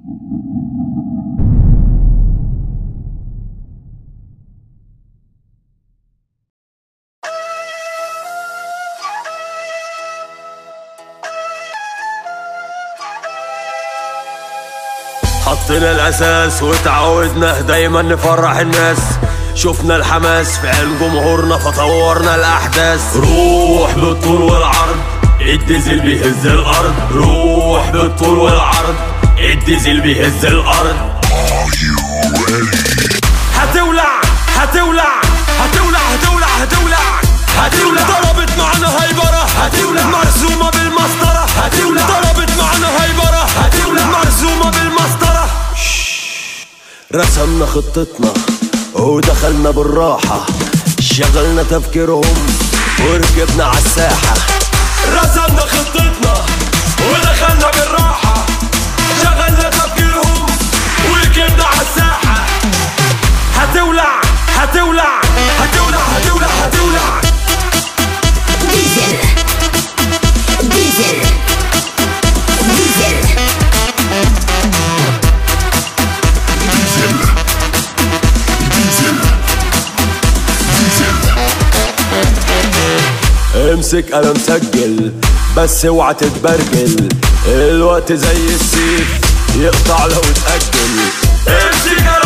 حطينا الاساس وتعودنا دايما نفرح الناس شفنا الحماس في عين جمهورنا فطورنا الاحداث روح بالطول والعرض الديزل بيهز الارض روح بالطول والعرض الديزل بيهز الارض هتولع هتولع هتولع هتولع هتولع هتولع ضربت معنا هيبرة هتولع مرسومة بالمسطرة هتولع ضربت معنا هيبرة هتولع مرسومة بالمسطرة رسمنا خطتنا ودخلنا بالراحة شغلنا تفكيرهم وركبنا عالساحة رسمنا خطتنا ودخلنا بالراحة شغلنا تفكيرهم وركبنا عالساحة هتولع هتولع هتولع هتولع هتولع ديزل ديزل ديزل امسك انا مسجل بس اوعى تتبرجل الوقت زي السيف يقطع لو اتأجل امسك انا